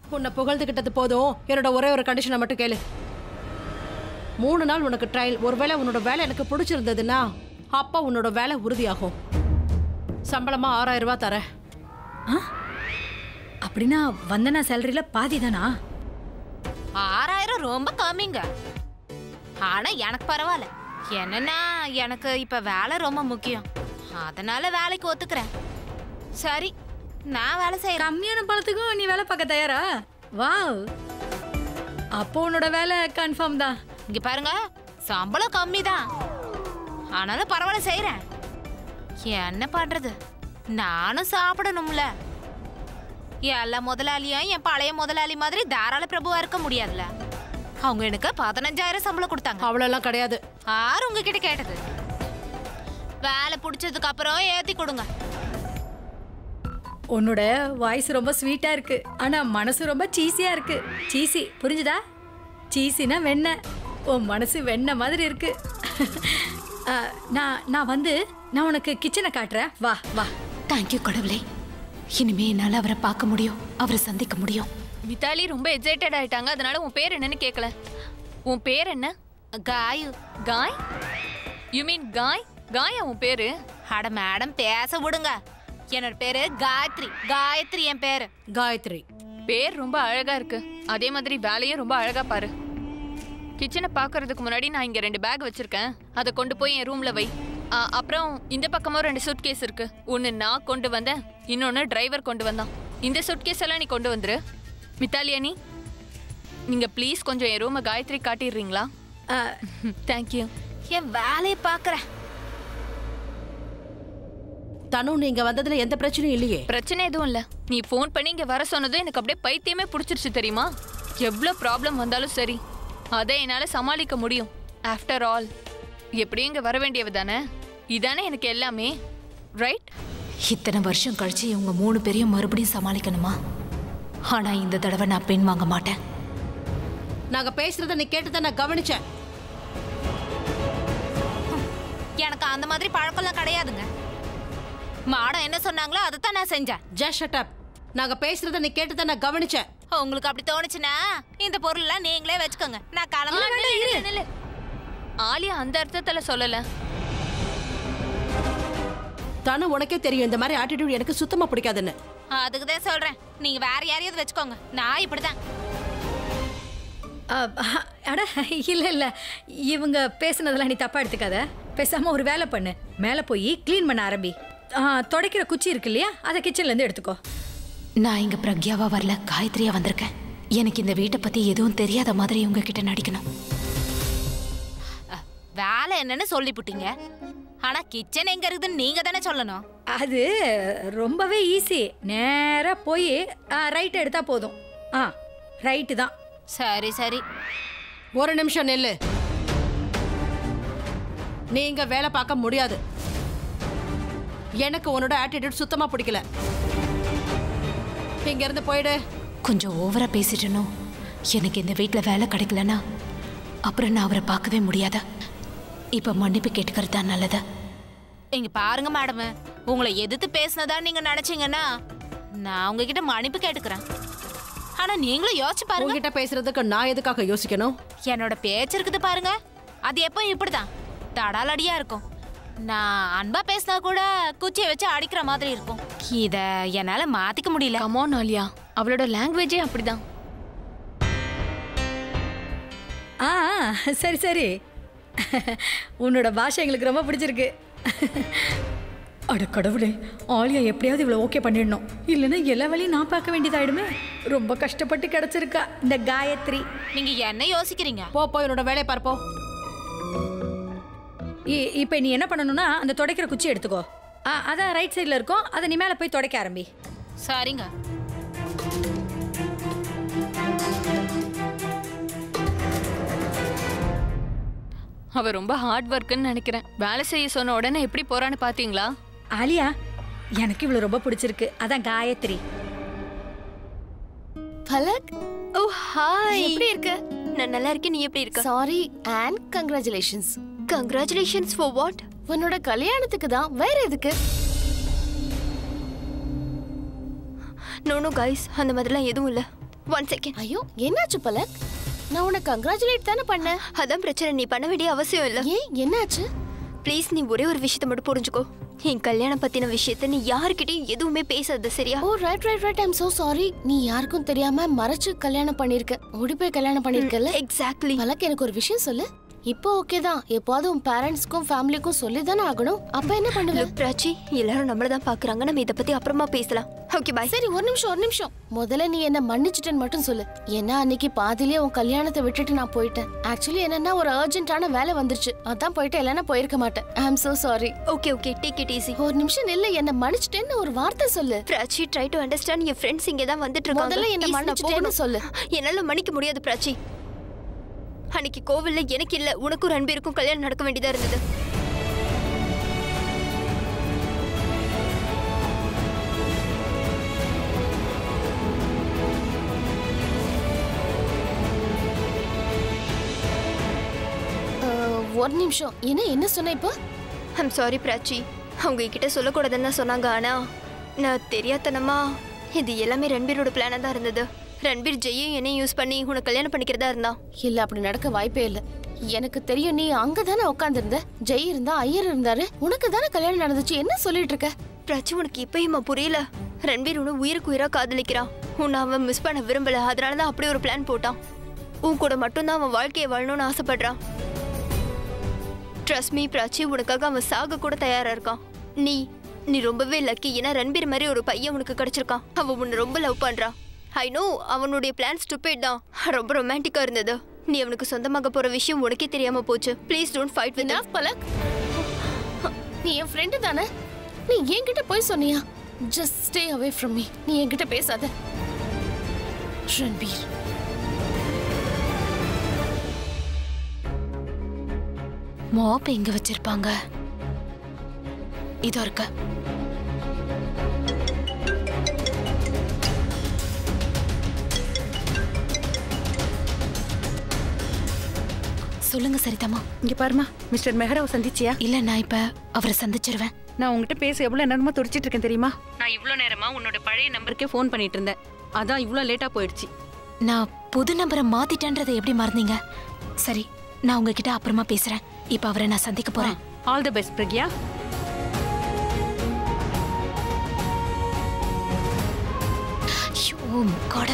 உன்னை புகழ்ந்துகிட்டது போதும் என்னோட ஒரே ஒரு கண்டிஷனை மட்டும் கேளு மூணு நாள் உனக்கு ட்ரையல் ஒருவேளை உன்னோட வேலை எனக்கு பிடிச்சிருந்ததுன்னா அப்போ உன்னோட வேலை உறுதியாகும் சம்பளமா ஆறாயிரம் ரூபாய் தரேன் அப்படின்னா வந்தனா சேலரியில பாதி தானா ஆறாயிரம் ரொம்ப கம்மிங்க ஆனா எனக்கு பரவாயில்ல என்னன்னா எனக்கு இப்ப வேலை ரொம்ப முக்கியம் அதனால வேலைக்கு ஒத்துக்கிறேன் சரி நான் வேலை செய்யறேன் கம்மியான பணத்துக்கும் நீ வேலை பார்க்க தயாரா வாவ் அப்போ உன்னோட வேலை கன்ஃபார்ம் தான் இங்க பாருங்க சம்பளம் கம்மி தான் ஆனாலும் பரவாயில்ல செய்யறேன் என்ன பண்றது நானும் சாப்பிடணும்ல எல்லா முதலாளியும் என் பழைய முதலாளி மாதிரி தாராள பிரபுவா இருக்க முடியாதுல்ல அவங்க எனக்கு பதினஞ்சாயிரம் சம்பளம் கொடுத்தாங்க அவ்வளோலாம் கிடையாது ஆறு உங்ககிட்ட கேட்டது வேலை பிடிச்சதுக்கு அப்புறம் ஏத்தி கொடுங்க உன்னோட வாய்ஸ் ரொம்ப ஸ்வீட்டா இருக்கு ஆனா மனசு ரொம்ப சீஸியா இருக்கு சீசி புரிஞ்சுதா சீசினா வெண்ணெய் உன் மனசு வெண்ணெய் மாதிரி இருக்கு ஆ, நான் நான் வந்து நான் உனக்கு கிச்சனை காட்டுறேன் வா வா தேங்க்யூ கடவுளே இனிமே என்னால அவரை பார்க்க முடியும் அவரை சந்திக்க முடியும் மித்தாலி ரொம்ப எக்ஸைட்டட் ஆயிட்டாங்க அதனால உன் பேர் என்னன்னு கேட்கல உன் பேர் என்ன காயு காய் யூ மீன் காய் காயா உன் பேரு அட மேடம் பேச விடுங்க என்னோட பேரு காயத்ரி காயத்ரி என் பேரு காயத்ரி பேர் ரொம்ப அழகா இருக்கு அதே மாதிரி வேலையும் ரொம்ப அழகா பாரு கிச்சனை பார்க்கறதுக்கு முன்னாடி நான் இங்க ரெண்டு பேக் வச்சிருக்கேன் அதை கொண்டு போய் என் ரூம்ல வை ஆ, அப்புறம் இந்த பக்கமும் ரெண்டு சூட்கேஸ் இருக்கு ஒன்னு நான் கொண்டு வந்தேன் இன்னொன்னு டிரைவர் கொண்டு வந்தான் இந்த சூட்கேஸ் எல்லாம் நீ கொண்டு வந்துரு மித்தாலியா நீ நீங்க ப்ளீஸ் கொஞ்சம் என் ரூமை காயத்ரி காட்டிடுறீங்களா ஆ, தேங்க்யூ என் வேலையை பாக்குறேன் தனு நீங்க வந்ததுல எந்த பிரச்சனையும் இல்லையே பிரச்சனை எதுவும் இல்ல நீ ஃபோன் பண்ணி இங்க வர சொன்னதும் எனக்கு அப்படியே பைத்தியமே பிடிச்சிருச்சு தெரியுமா எவ்வளோ ப்ராப்ளம் வந்தாலும் சரி அதை என்னால சமாளிக்க முடியும் ஆஃப்டர் ஆல் எப்படியும் இங்க வர வேண்டியவ தானே இதானே எனக்கு எல்லாமே ரைட் இத்தனை வருஷம் கழிச்சு இவங்க மூணு பேரையும் மறுபடியும் சமாளிக்கணுமா ஆனா இந்த தடவை நான் பெண் வாங்க மாட்டேன் நாங்க பேசுறத நீ கேட்டுதான் நான் கவனிச்சேன் எனக்கு அந்த மாதிரி பழக்கம்லாம் கிடையாதுங்க மாடம் என்ன சொன்னாங்களோ அதை தான் நான் செஞ்சேன் ஜஸ்ட் ஷட் அப் நாங்க பேசுறத நீ கேட்டுதான் நான் கவனிச்சேன் உங்களுக்கு அப்படி தோணுச்சுன்னா இந்த பொருள் எல்லாம் நீங்களே வச்சுக்கோங்க நான் கிளம்புறேன் நில்லு, நில்லு, நில்லு. ஆலியா அந்த அர்த்தத்துல சொல்லல தனு உனக்கே தெரியும் இந்த மாதிரி ஆட்டிடியூட் எனக்கு சுத்தமா பிடிக்காதுன்னு அதுக்கு தான் சொல்றேன் நீங்க வேற யாரையாவது வச்சுக்கோங்க நான் இப்படிதான் ஆ, அட இல்ல இல்ல இவங்க பேசுனதெல்லாம் நீ தப்பா எடுத்துக்காத பேசாம ஒரு வேலை பண்ணு மேலே போய் க்ளீன் பண்ண ஆரம்பி ஆ, துடைக்கிற குச்சி இருக்கு இல்லையா அதை கிச்சன்ல இருந்து எடுத்துக்கோ நான் இங்க பிரக்யாவா வரல காயத்ரியா வந்திருக்கேன் எனக்கு இந்த வீட்டை பத்தி எதுவும் தெரியாத மாதிரி உங்ககிட்ட நடிக்கணும் அஹ், வேலை என்னன்னு சொல்லிப்புட்டீங்க ஆனா கிச்சன் எங்க இருக்குதுன்னு நீங்க தானே சொல்லணும் அது ரொம்பவே ஈஸி நேரா போய் ரைட் எடுத்தா போதும் ஆ ரைட்டு தான் சரி சரி ஒரு நிமிஷம் நெல்லு நீ இங்க வேலை பார்க்க முடியாது எனக்கு உன்னோட ஆட்டிடியூட் சுத்தமா பிடிக்கல இங்க இருந்து போயிடு கொஞ்சம் ஓவரா பேசிட்டனோ எனக்கு இந்த வீட்ல வேலை கிடைக்கலனா அப்புறம் நான் அவரை பார்க்கவே முடியாத இப்ப மன்னிப்பு கேட்டுக்கிறது தான் நல்லது இங்க பாருங்க மேடம் உங்களை எதிர்த்து பேசினதா நீங்க நினைச்சீங்கன்னா நான் உங்ககிட்ட மன்னிப்பு கேட்டுக்கிறேன் ஆனா நீங்களும் யோசிச்சு பாருங்க உன்கிட்ட பேசுறதுக்கு நான் எதுக்காக யோசிக்கணும் என்னோட பேச்சு இருக்குது பாருங்க அது எப்போ இப்படிதான் தடாலடியா இருக்கும் நான் அன்பா பேசினா கூட குச்சியை வச்சு அடிக்கிற மாதிரி இருக்கும் இத என்னால மாத்திக்க முடியல கமோன் ஆலியா அவளோட லாங்குவேஜே அப்படிதான் ஆ சரி சரி உன்னோட பாஷை எங்களுக்கு ரொம்ப பிடிச்சிருக்கு அட கடவுளே ஆலியா எப்படியாவது இவ்வளோ ஓகே பண்ணிடணும் இல்லைன்னா எல்லா வேலையும் நான் பார்க்க வேண்டியதாயிடுமே ரொம்ப கஷ்டப்பட்டு கிடச்சிருக்கா இந்த காயத்ரி நீங்க என்ன யோசிக்கிறீங்க போ போய் உன்னோட வேலையை பார்ப்போம் இ- இப்போ நீ என்ன பண்ணணும்னா அந்த துடைக்கிற குச்சி எடுத்துக்கோ ஆ அதான் ரைட் சைடில் இருக்கும் அதை நீ மேலே போய் துடைக்க ஆரம்பி சரிங்க அவ ரொம்ப ஹார்ட் ஒர்க்குன்னு நினைக்கிறேன் வேலை செய்ய சொன்ன உடனே எப்படி போறான்னு பாத்தீங்களா ஆலியா எனக்கு இவ்வளோ ரொம்ப பிடிச்சிருக்கு அதான் காயத்ரி பலக் ஓ ஹாய் எப்படி இருக்க நான் நல்லா இருக்கேன் நீ எப்படி இருக்க sorry and congratulations congratulations for what உன்னோட கல்யாணத்துக்கு தான் வேற எதுக்கு நோ நோ கைஸ் அந்த மாதிரிலாம் எதுவும் இல்லை ஒன் செகண்ட் ஐயோ என்னாச்சு பலக் நான் உன்னை கங்க்ராச்சுலேட் தானே பண்ணேன் அதான் பிரச்சனை நீ பண்ண வேண்டிய அவசியம் இல்ல ஏன் என்னாச்சு ப்ளீஸ் நீ ஒரே ஒரு விஷயத்த மட்டும் புரிஞ்சுக்கோ என் கல்யாணம் பத்தின விஷயத்த நீ யாருக்கிட்டயும் எதுவுமே பேசாத சரியா oh right right right I'm so sorry நீ யாருக்கும் தெரியாம மறைச்சு கல்யாணம் பண்ணிருக்க ஓடி போய் கல்யாணம் பண்ணிருக்கல எக்ஸாக்ட்லி பலக் எனக்கு ஒரு விஷயம் சொல்லு இப்போ ஓகே தான் எப்போது உன் பேரண்ட்ஸ்க்கும் ஃபேமிலிக்கும் சொல்லி தானே ஆகணும் அப்ப என்ன பண்ணுவ லுக் பிராச்சி எல்லாரும் நம்மள தான் பாக்குறாங்க நம்ம இத பத்தி அப்புறமா பேசலாம் ஓகே பாய் சரி ஒரு நிமிஷம் ஒரு நிமிஷம் முதல்ல நீ என்ன மன்னிச்சிட்டேன்னு மட்டும் சொல்லு ஏன்னா அன்னைக்கு பாதியிலே உன் கல்யாணத்தை விட்டுட்டு நான் போயிட்டேன் ஆக்சுவலி என்னன்னா ஒரு அர்ஜென்ட்டான வேலை வந்துருச்சு அதான் போயிட்டு இல்லைன்னா போயிருக்க மாட்டேன் I am so sorry okay okay take it easy ஒரு நிமிஷம் நில்ல என்ன மன்னிச்சிட்டேன்னு ஒரு வார்த்தை சொல்லு பிராச்சி ட்ரை டு அண்டர்ஸ்டாண்ட் என் ஃப்ரெண்ட்ஸ் இங்க தான் வந்துட்டு இருக்காங்க முதல்ல என்ன Please, நான் மன்னிச்சிட்டேன்னு போகணும். சொல்லு. என்னால மன்னிக்க முடியாது பிராச்சி அன்னைக்கு கோவில்ல எனக்கு இல்ல உனக்கும் ரன்பீருக்கும் கல்யாணம் நடக்க வேண்டியதா இருந்தது அஹ், ஒரு நிமிஷம் என்ன என்ன சொன்ன இப்போ ஐம் சாரி பிராச்சி அவங்க கிட்ட சொல்லக்கூடாதுன்னு தான் சொன்னாங்க ஆனா நான் தெரியாதனமா இது எல்லாமே ரன்பீரோட பிளானா தான் இருந்தது ரன்பீர் ஜெயும் என்னையும் யூஸ் பண்ணி உனக்கு கல்யாணம் பண்ணிக்கிறதா இருந்தான் இல்ல அப்படி நடக்க வாய்ப்பே இல்ல எனக்கு தெரியும் நீ அங்க தானே உட்காந்துருந்த ஜெய் இருந்தா ஐயர் இருந்தாரு உனக்கு தானே கல்யாணம் நடந்துச்சு என்ன சொல்லிட்டு இருக்க பிராச்சி உனக்கு இப்பயுமா புரியல ரன்பீர் உன்னை உயிருக்கு உயிரா காதலிக்கிறான் உன்னை அவன் மிஸ் பண்ண விரும்பல அதனால தான் அப்படி ஒரு பிளான் போட்டான் உன் கூட மட்டும்தான் அவன் வாழ்க்கையை வாழணும்னு ஆசைப்படுறான் ட்ரஸ்ட் மீ பிராச்சி உனக்காக அவன் சாக கூட தயாரா இருக்கான் நீ நீ ரொம்பவே லக்கி ஏன்னா ரன்பீர் மாதிரி ஒரு பையன் உனக்கு கிடைச்சிருக்கான் அவன் உன்னை ரொம்ப லவ் பண்றான் ஐ நோ அவனுடைய பிளான் ஸ்டூபிட் தான் ரொம்ப ரொமான்டிக்கா இருந்தது நீ அவனுக்கு சொந்தமாக போற விஷயம் உனக்கே தெரியாம போச்சு please don't fight with enough Palak நீ என் ஃப்ரெண்டு தானே நீ என்கிட்ட போய் சொன்னியா just stay away from me நீ என்கிட்ட பேசாத ரன்பீர் மாப் எங்க வச்சிருப்பாங்க இதோ இருக்க சொல்லுங்க சரிதாமா இங்க பாருமா மிஸ்டர் மெஹராவை சந்திச்சியா இல்ல நான் இப்ப அவரை சந்திச்சிருவேன் நான் உங்ககிட்ட பேச எவ்வளவு நேரமா துடிச்சிட்டு இருக்கேன் தெரியுமா நான் இவ்ளோ நேரமா உன்னோட பழைய நம்பருக்கே ஃபோன் பண்ணிட்டு இருந்தேன் அதான் இவ்ளோ லேட்டா போயிடுச்சு நான் புது நம்பரை மாத்திட்டேன்றதை எப்படி மறந்தீங்க சரி நான் உங்ககிட்ட அப்புறமா பேசுறேன் இப்ப அவரை நான் சந்திக்க போறேன் ஆல் தி பெஸ்ட் பிரக்யா ஐயோ முக்காட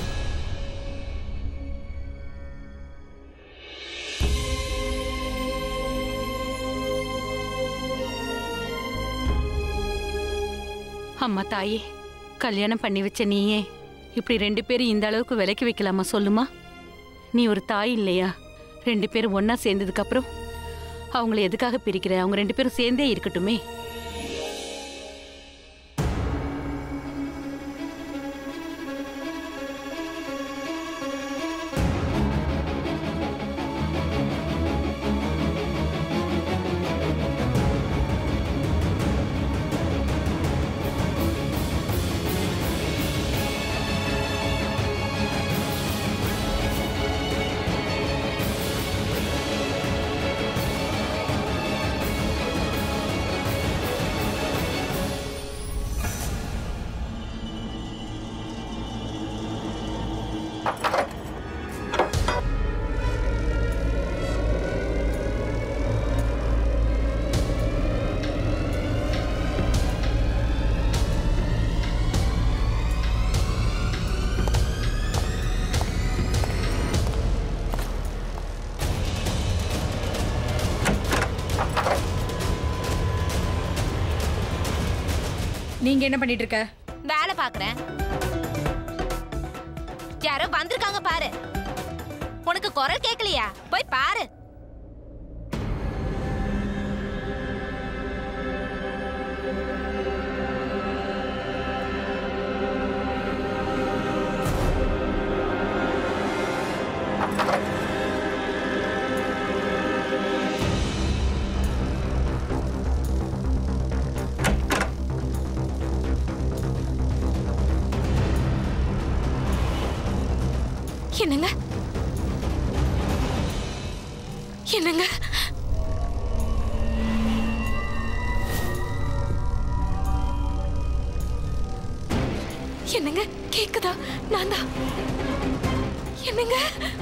அம்மா தாயே கல்யாணம் பண்ணி வச்ச நீயே இப்படி ரெண்டு பேரும் இந்த அளவுக்கு விலைக்கு வைக்கலாமா சொல்லுமா நீ ஒரு தாய் இல்லையா ரெண்டு பேரும் ஒண்ணா சேர்ந்ததுக்கு அப்புறம் அவங்கள எதுக்காக பிரிக்கிற அவங்க ரெண்டு பேரும் சேர்ந்தே இருக்கட்டுமே நீங்க என்ன பண்ணிட்டு இருக்க வேலை பாக்குறேன் யாரோ வந்திருக்காங்க பாரு உனக்கு குரல் கேட்கலையா போய் பாரு என்னங்க என்னங்க என்னங்க கேக்குதா நான் தான் என்னங்க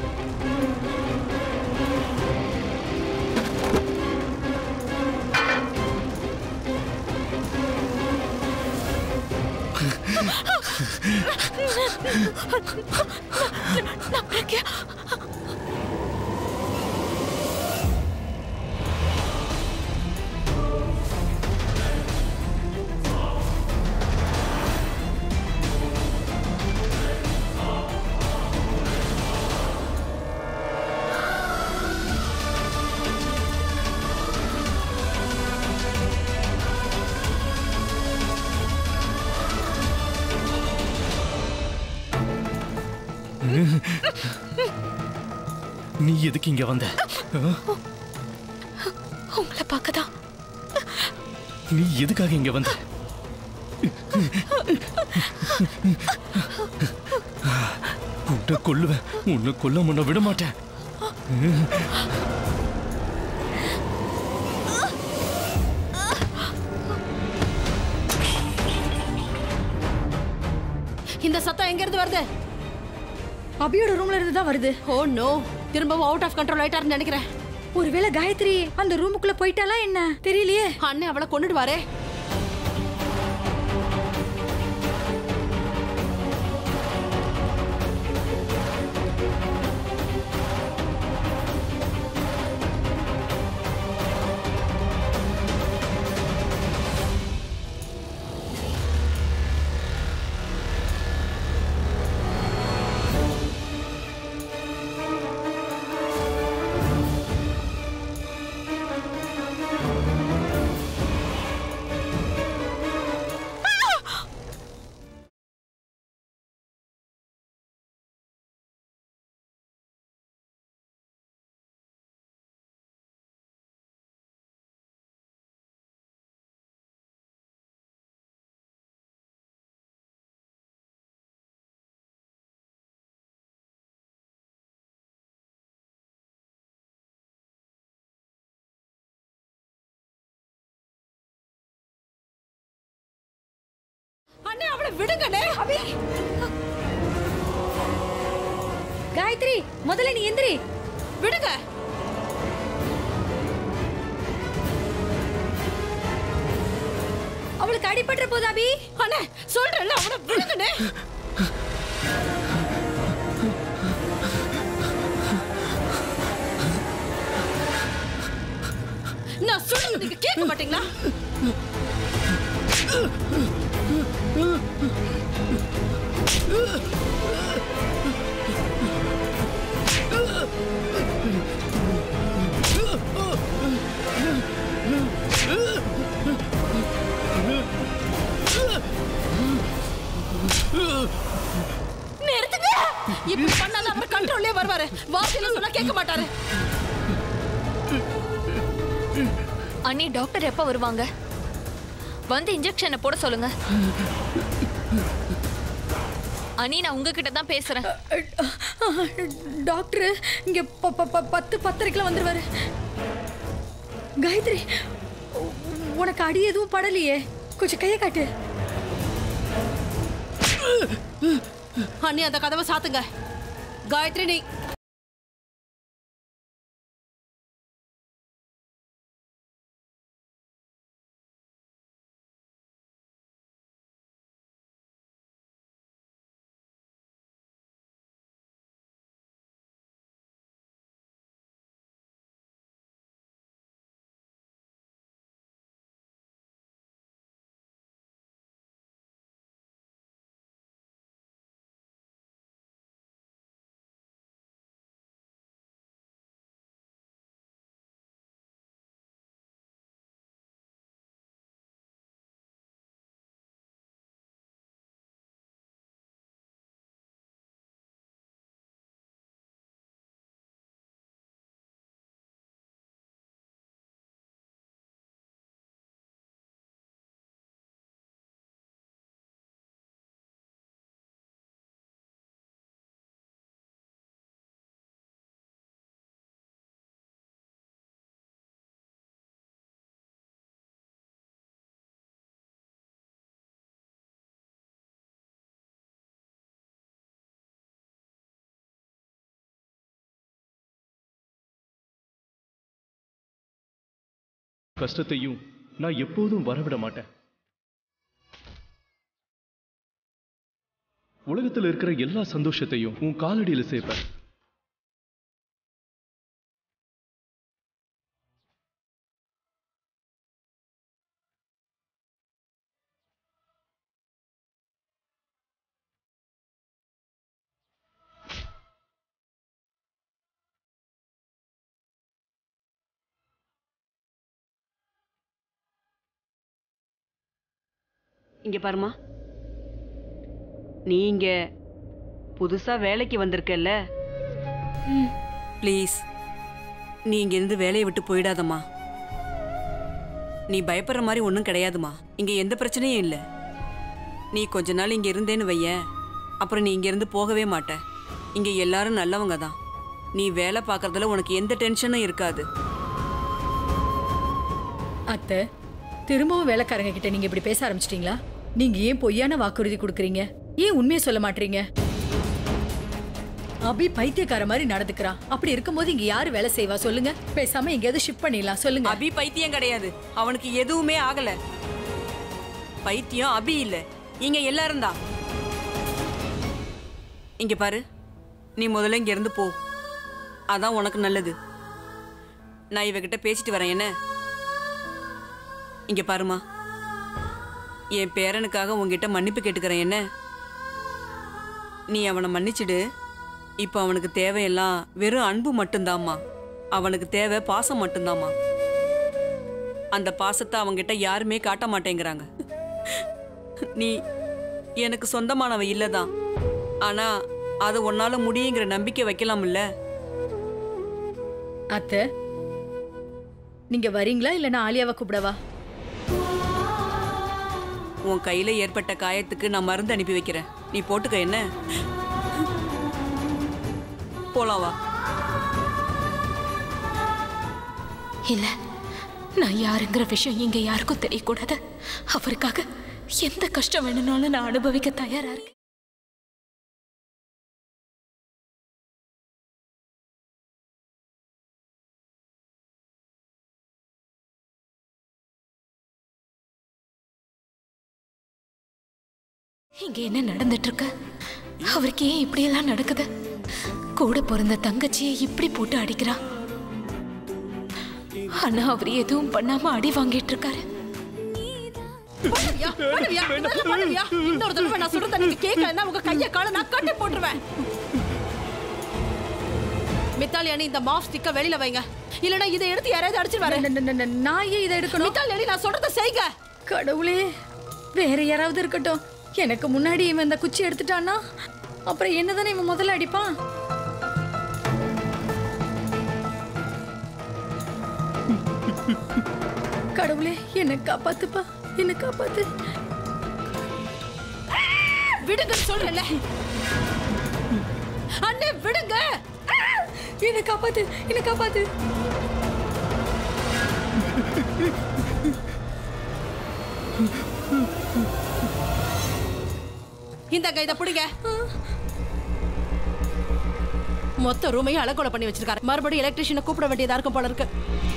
நீ எதுக்கு இங்க வந்த ஆ? உங்களை பார்க்க தான் நீ எதுக்காக இங்க வந்த உன்னை கொல்லுவேன் உன்னை கொல்ல முன்ன விட மாட்டேன் இந்த சத்தம் எங்க இருந்து வருது அபியோட ரூம்ல இருந்து தான் வருது ஓ நோ திரும்பவும் அவுட் ஆஃப் கண்ட்ரோல் ஆயிட்டாருன்னு நினைக்கிறேன் ஒருவேளை காயத்ரி அந்த ரூமுக்குள்ள போயிட்டாலா என்ன தெரியலையே அண்ணே அவளை கொண்டுடுவாரே அண்ணே அவளை விடுங்கண்ணே அபி காயத்ரி முதல்ல நீ எந்திரி விடுங்க அவளுக்கு அடிபட்டுற போது அபி அண்ணே சொல்றேன்ல அவளை விடுங்கண்ணே நான் சொல்றது நீங்க கேட்க மாட்டீங்களா நிறுத்துங்க இப்படி பண்ணாதான் அப்புறம் கண்ட்ரோல்லே வருவாரு வார்த்தையில சொன்னா கேட்க மாட்டாரு அண்ணி டாக்டர் எப்போ வருவாங்க வந்து இன்ஜெக்ஷனை போட சொல்லுங்க அண்ணி நான் உங்ககிட்ட தான் பேசுறேன் டாக்டர் இங்க ப- ப- ப- பத்து பத்தரைக்குலாம் வந்துருவாரு காயத்ரி உ- உனக்கு அடி எதுவும் படலையே கொஞ்சம் கையை காட்டு அண்ணி அந்த கதவை சாத்துங்க காயத்ரி நீ கஷ்டத்தையும் நான் எப்போதும் வரவிட மாட்டேன் உலகத்துல இருக்கிற எல்லா சந்தோஷத்தையும் உன் காலடியில சேர்ப்பேன் இங்க பாருமா நீ இங்க புதுசா வேலைக்கு வந்திருக்கல்ல ப்ளீஸ் நீ இங்க இருந்து வேலையை விட்டு போயிடாதம்மா நீ பயப்படுற மாதிரி ஒன்றும் கிடையாதுமா இங்க எந்த பிரச்சனையும் இல்லை நீ கொஞ்ச நாள் இங்க இருந்தேன்னு வையேன் அப்புறம் நீ இங்க இருந்து போகவே மாட்ட இங்க எல்லாரும் நல்லவங்க தான் நீ வேலை பார்க்கறதுல உனக்கு எந்த டென்ஷனும் இருக்காது அத்தை திரும்பவும் வேலைக்காரங்க கிட்ட நீங்க இப்படி பேச ஆரம்பிச்சிட்டீங்களா நீங்க ஏன் பொய்யான வாக்குறுதி கொடுக்குறீங்க ஏன் உண்மையை சொல்ல மாட்டீங்க அபி பைத்தியக்கார மாதிரி நடந்துக்கிறான் அப்படி இருக்கும்போது இங்க யாரு வேலை செய்வா சொல்லுங்க பேசாம எங்கேயாவது ஷிஃப்ட் பண்ணிடலாம் சொல்லுங்க அபி பைத்தியம் கிடையாது அவனுக்கு எதுவுமே ஆகல பைத்தியம் அபி இல்ல இங்க எல்லாரும் தான் இங்க பாரு நீ முதல்ல இங்க இருந்து போ அதான் உனக்கு நல்லது நான் இவகிட்ட பேசிட்டு வரேன் என்ன இங்க பாருமா என் பேரனுக்காக உன்கிட்ட மன்னிப்பு கேட்டுக்கிறேன் என்ன நீ அவனை மன்னிச்சிடு இப்போ அவனுக்கு தேவையெல்லாம் வெறும் அன்பு மட்டும்தாம்மா அவனுக்கு தேவை பாசம் மட்டும்தாம்மா அந்த பாசத்தை அவங்கிட்ட யாருமே காட்ட மாட்டேங்கிறாங்க நீ எனக்கு சொந்தமானவ இல்லதான் ஆனா அது உன்னால முடியுங்கிற நம்பிக்கை வைக்கலாம்ல அத்தை நீங்க வரீங்களா இல்ல நான் ஆலியாவை கூப்பிடவா உன் கையில ஏற்பட்ட காயத்துக்கு நான் மருந்து அனுப்பி வைக்கிறேன் நீ போட்டுக்க என்ன போலாம் வா இல்ல நான் யாருங்கிற விஷயம் இங்க யாருக்கும் தெரியக்கூடாது அவருக்காக எந்த கஷ்டம் வேணும்னாலும் நான் அனுபவிக்க தயாரா இருக்கேன் இங்க என்ன நடந்துட்டு இருக்கு அவருக்கு ஏன் இப்படி எல்லாம் நடக்குது கூட பிறந்த தங்கச்சியை இப்படி போட்டு அடிக்கிறா ஆனா அவர் எதுவும் பண்ணாம அடி வாங்கிட்டு இருக்காரு பண்ணுவியா? பண்ணுவியா? இதெல்லாம் பண்ணுவியா? இன்னொரு தடவை நான் சுடு தண்ணிக்கு கேட்கலன்னா உங்க கைய காலை நான் கட்டி போட்டுருவேன் மித்தாலி அணி இந்த மாஃப் ஸ்டிக்க வெளியில வைங்க இல்லனா இதை எடுத்து யாராவது அடிச்சிருவாரு நான் ஏன் இதை எடுக்கணும் மித்தாலி அணி நான் சொல்றத செய்யுங்க கடவுளே வேற யாராவது இருக்கட்டும் எனக்கு முன்னாடி இவன் இந்த குச்சி எடுத்துட்டான்னா அப்புறம் என்னதானே இவன் முதல்ல அடிப்பான் கடவுளே என்னை காப்பாத்துப்பா என்னை காப்பாத்து விடுங்க சொல்றேன்ல அண்ணே விடுங்க என்னை காப்பாத்து என்னை காப்பாத்து இந்தங்க இத புடிங்க மொத்த ரூமையும் அலக்கோல பண்ணி வச்சிருக்காரு மறுபடியும் எலக்ட்ரிஷியனை கூப்பிட வேண்டியதா இருக்கும் போல இருக்கு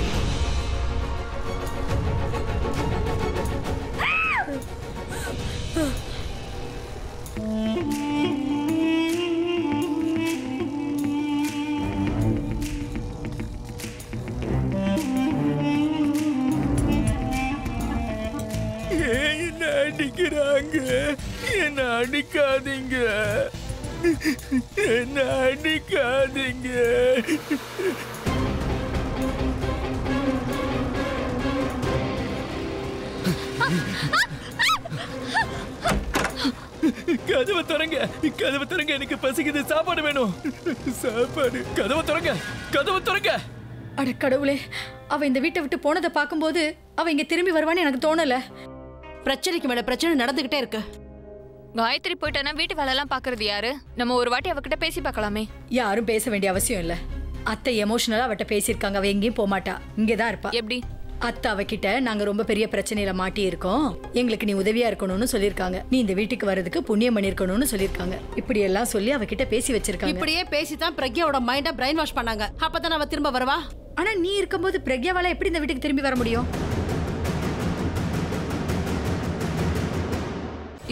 ஏன் என்ன அடிக்கிறாங்க என்ன அடிக்காதீங்க என்ன அடிக்காதீங்க கதவை திறங்க கதவை திறங்க எனக்கு பசிக்குது சாப்பாடு வேணும் சாப்பாடு கதவை திறங்க கதவை திறங்க அட கடவுளே அவ இந்த வீட்டை விட்டு போனதை பார்க்கும்போது அவ இங்க திரும்பி வருவான்னு எனக்கு தோணல பிரச்சனைக்கு மேல பிரச்சனை நடந்துகிட்டே இருக்கு காயத்ரி போயிட்டானா வீட்டு வேலையெல்லாம் பாக்குறது யாரு நம்ம ஒரு வாட்டி அவகிட்ட பேசி பார்க்கலாமே யாரும் பேச வேண்டிய அவசியம் இல்ல அத்தை எமோஷனலா அவட்ட பேசியிருக்காங்க அவ எங்கேயும் போக மாட்டா இங்கதான் இருப்பா எப்படி அத்தை அவகிட்ட நாங்க ரொம்ப பெரிய பிரச்சனையில மாட்டி இருக்கோம் எங்களுக்கு நீ உதவியா இருக்கணும்னு சொல்லிருக்காங்க நீ இந்த வீட்டுக்கு வர்றதுக்கு புண்ணியம் பண்ணிருக்கணும்னு சொல்லிருக்காங்க இப்படி எல்லாம் சொல்லி அவகிட்ட பேசி வச்சிருக்காங்க இப்படியே பேசி தான் பிரக்யாவோட மைண்ட பிரைன் வாஷ் பண்ணாங்க அப்பதான் அவ திரும்ப வருவா ஆனா நீ இருக்கும்போது பிரக்யாவால எப்படி இந்த வீட்டுக்கு திரும்பி வர முடியும்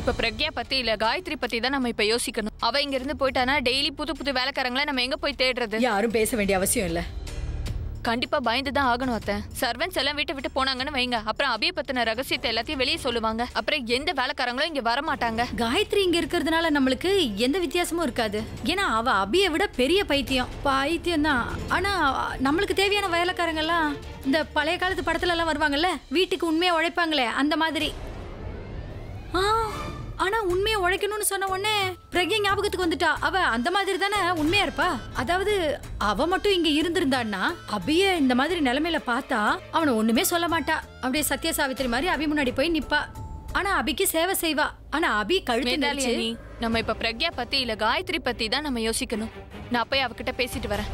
இப்ப பிரக்யா பத்தி இல்ல காயத்ரி பத்தி தான் நம்ம இப்ப யோசிக்கணும் அவ இங்க இருந்து போயிட்டானா டெய்லி புது புது வேலைக்காரங்களை நம்ம எங்க போய் தேடுறது யாரும் பேச வேண்டிய அவசியம் இல்ல கண்டிப்பா பயந்து தான் ஆகணும் அத்தை சர்வன்ஸ் எல்லாம் வீட்டை விட்டு போனாங்கன்னு வைங்க அப்புறம் அபிய பத்தின ரகசியத்தை எல்லாத்தையும் வெளியே சொல்லுவாங்க அப்புறம் எந்த வேலைக்காரங்களும் இங்க வர மாட்டாங்க காயத்ரி இங்க இருக்கிறதுனால நம்மளுக்கு எந்த வித்தியாசமும் இருக்காது ஏன்னா அவ அபியை விட பெரிய பைத்தியம் பைத்தியம் தான் ஆனா நம்மளுக்கு தேவையான வேலைக்காரங்க எல்லாம் இந்த பழைய காலத்து படத்துல எல்லாம் வருவாங்கல்ல வீட்டுக்கு உண்மையா உழைப்பாங்களே அந்த மாதிரி ஆ ஆனா உண்மையா உழைக்கணும்னு சொன்ன உடனே பிரக்யா ஞாபகத்துக்கு வந்துட்டா அவ அந்த மாதிரி தானே உண்மையா இருப்பா அதாவது அவ மட்டும் இங்க இருந்திருந்தான்னா அபிய இந்த மாதிரி நிலைமையில பார்த்தா அவனை ஒண்ணுமே சொல்ல மாட்டா அப்படியே சத்ய சாவித்திரி மாதிரி அபி முன்னாடி போய் நிப்பா ஆனா அபிக்கு சேவை செய்வா ஆனா அபி கழுத்து மேதாலி நெரிச்சு அண்ணி நம்ம இப்ப பிரக்யா பத்தி இல்ல காயத்ரி பத்தி தான் நம்ம யோசிக்கணும் நான் போய் அவகிட்ட பேசிட்டு வரேன்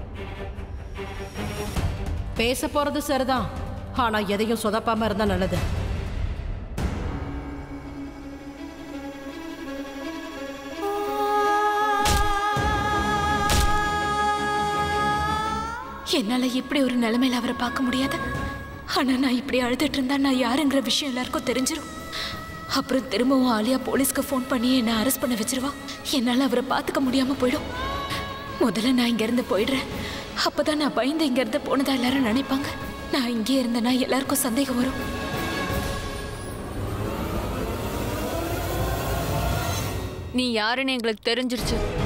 பேச போறது சரிதான் ஆனா எதையும் சொதப்பாம இருந்தா நல்லது என்னால இப்படி ஒரு நிலைமையில அவரை பார்க்க முடியாது ஆனா நான் இப்படி அழுதுட்டு இருந்தா நான் யாருங்கிற விஷயம் எல்லாருக்கும் தெரிஞ்சிரும் அப்புறம் திரும்பவும் ஆலியா போலீஸ்க்கு ஃபோன் பண்ணி என்னை அரெஸ்ட் பண்ண வச்சிருவா என்னால அவரை பார்த்துக்க முடியாம போயிடும் முதல்ல நான் இங்க இருந்து போயிடுறேன் அப்பதான் நான் பயந்து இங்க இருந்து போனதா எல்லாரும் நினைப்பாங்க நான் இங்கே இருந்தேன்னா எல்லாருக்கும் சந்தேகம் வரும் நீ யாருன்னு எங்களுக்கு தெரிஞ்சிருச்சு